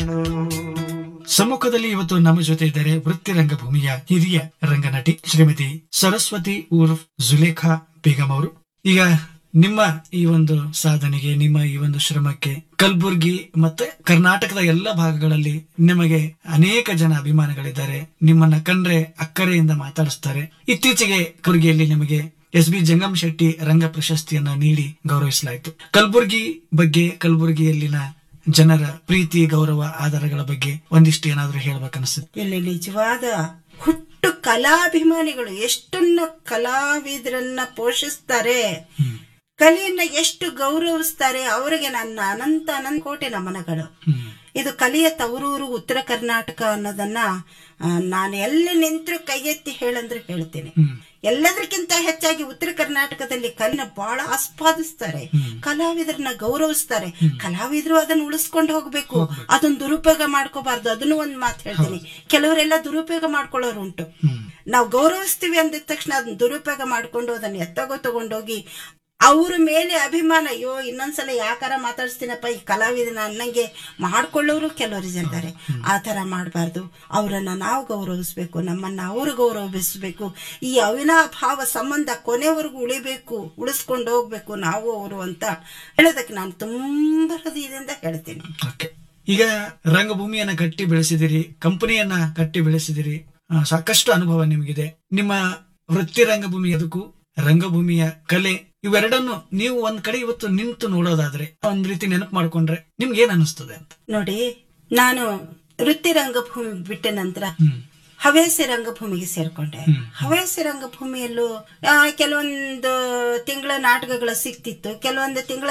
ಸಮ್ಮುಖದಲ್ಲಿ ಇವತ್ತು ನಮ್ಮ ಜೊತೆ ಇದ್ದಾರೆ ವೃತ್ತಿ ರಂಗಭೂಮಿಯ ಹಿರಿಯ ರಂಗನಟಿ ಶ್ರೀಮತಿ ಸರಸ್ವತಿ ಉರ್ಫ್ ಜುಲೇಖಾ ಬೇಗಂ ಅವರು ಈಗ ನಿಮ್ಮ ಈ ಒಂದು ಸಾಧನೆಗೆ ನಿಮ್ಮ ಈ ಒಂದು ಶ್ರಮಕ್ಕೆ ಕಲಬುರ್ಗಿ ಮತ್ತೆ ಕರ್ನಾಟಕದ ಎಲ್ಲ ಭಾಗಗಳಲ್ಲಿ ನಿಮಗೆ ಅನೇಕ ಜನ ಅಭಿಮಾನಿಗಳಿದ್ದಾರೆ ನಿಮ್ಮನ್ನ ಕಂಡ್ರೆ ಅಕ್ಕರೆಯಿಂದ ಮಾತಾಡಿಸ್ತಾರೆ ಇತ್ತೀಚೆಗೆ ಕಲಬುರ್ಗಿಯಲ್ಲಿ ನಿಮಗೆ ಎಸ್ ಬಿ ಜಂಗಮ್ ಶೆಟ್ಟಿ ರಂಗ ಪ್ರಶಸ್ತಿಯನ್ನ ನೀಡಿ ಗೌರವಿಸಲಾಯಿತು ಕಲಬುರ್ಗಿ ಬಗ್ಗೆ ಕಲಬುರ್ಗಿಯಲ್ಲಿನ ಜನರ ಪ್ರೀತಿ ಗೌರವ ಆಧಾರಗಳ ಬಗ್ಗೆ ಒಂದಿಷ್ಟು ಏನಾದ್ರೂ ಹೇಳ್ಬೇಕನ್ಸುತ್ತೆ ಇಲ್ಲಿ ನಿಜವಾದ ಹುಟ್ಟು ಕಲಾಭಿಮಾನಿಗಳು ಎಷ್ಟನ್ನ ಕಲಾವಿದರನ್ನ ಪೋಷಿಸ್ತಾರೆ ಕಲೆಯನ್ನ ಎಷ್ಟು ಗೌರವಿಸ್ತಾರೆ ಅವರಿಗೆ ನನ್ನ ಅನಂತ ಅನಂತ ಕೋಟಿ ನಮನಗಳು ಇದು ಕಲೆಯ ತವರೂರು ಉತ್ತರ ಕರ್ನಾಟಕ ಅನ್ನೋದನ್ನ ಆ, ನಾನು ಎಲ್ಲಿ ನಿಂತರೂ ಕೈ ಎತ್ತಿ ಹೇಳಂದ್ರೆ ಹೇಳ್ತೀನಿ ಎಲ್ಲದಕ್ಕಿಂತ ಹೆಚ್ಚಾಗಿ ಉತ್ತರ ಕರ್ನಾಟಕದಲ್ಲಿ ಕಲಿನ ಬಹಳ ಆಸ್ವಾದಿಸ್ತಾರೆ ಕಲಾವಿದರನ್ನ ಗೌರವಿಸ್ತಾರೆ ಕಲಾವಿದರು ಅದನ್ನ ಉಳಿಸ್ಕೊಂಡು ಹೋಗ್ಬೇಕು ಅದನ್ನ ದುರುಪಯೋಗ ಮಾಡ್ಕೋಬಾರ್ದು ಅದನ್ನು ಒಂದ್ ಮಾತು ಹೇಳ್ತೀನಿ ಕೆಲವರೆಲ್ಲ ದುರುಪಯೋಗ ಮಾಡ್ಕೊಳ್ಳೋರು ಉಂಟು ನಾವು ಗೌರವಿಸ್ತೀವಿ ಅಂದಿದ ತಕ್ಷಣ ಅದನ್ನ ದುರುಪಯೋಗ ಮಾಡ್ಕೊಂಡು ಅದನ್ನ ಎತ್ತಗೋ ತಗೊಂಡೋಗಿ ಅವ್ರ ಮೇಲೆ ಅಭಿಮಾನ ಅಯ್ಯೋ ಇನ್ನೊಂದ್ಸಲ ಯಾಕಾರ ಮಾತಾಡಿಸ್ತೀನಪ್ಪ ಈ ಕಲಾವಿದನ ಅನ್ನಂಗೆ ಮಾಡ್ಕೊಳ್ಳೋರು ಕೆಲವರು ಜನತಾರೆ ಆ ತರ ಮಾಡಬಾರ್ದು ಅವರನ್ನ ನಾವು ಗೌರವಿಸ್ಬೇಕು ನಮ್ಮನ್ನ ಅವರು ಗೌರವಿಸಬೇಕು ಈ ಅವಿನಾಭಾವ ಸಂಬಂಧ ಕೊನೆವರೆಗೂ ಉಳಿಬೇಕು ಉಳಿಸ್ಕೊಂಡು ಹೋಗ್ಬೇಕು ನಾವು ಅವರು ಅಂತ ಹೇಳೋದಕ್ಕೆ ನಾನು ತುಂಬಾ ಹೃದಯದಿಂದ ಹೇಳ್ತೀನಿ ಓಕೆ ಈಗ ರಂಗಭೂಮಿಯನ್ನ ಕಟ್ಟಿ ಬೆಳೆಸಿದಿರಿ ಕಂಪನಿಯನ್ನ ಕಟ್ಟಿ ಬೆಳೆಸಿದಿರಿ ಆ, ಸಾಕಷ್ಟು ಅನುಭವ ನಿಮಗಿದೆ ನಿಮ್ಮ ವೃತ್ತಿ ರಂಗಭೂಮಿ ಅದಕ್ಕೂ ರಂಗಭೂಮಿಯ ಕಲೆ ಇವೆರಡನ್ನು ನೀವು ಒಂದ್ ಕಡೆ ಇವತ್ತು ನಿಂತು ನೋಡೋದಾದ್ರೆ ಒಂದ್ ರೀತಿ ನೆನಪು ಮಾಡ್ಕೊಂಡ್ರೆ ನಿಮ್ಗೆ ಏನ್ ಅನಿಸ್ತದೆ ಅಂತ ನೋಡಿ ನಾನು ವೃತ್ತಿ ರಂಗಭೂಮಿ ಬಿಟ್ಟ ನಂತರ ಹವ್ಯಾಸಿ ರಂಗಭೂಮಿಗೆ ಸೇರ್ಕೊಂಡೆ ಹವ್ಯಾಸಿ ರಂಗಭೂಮಿಯಲ್ಲೂ ಆ, ಕೆಲವೊಂದು ತಿಂಗಳ ನಾಟಕಗಳು ಸಿಕ್ತಿತ್ತು ಕೆಲವೊಂದು ತಿಂಗಳ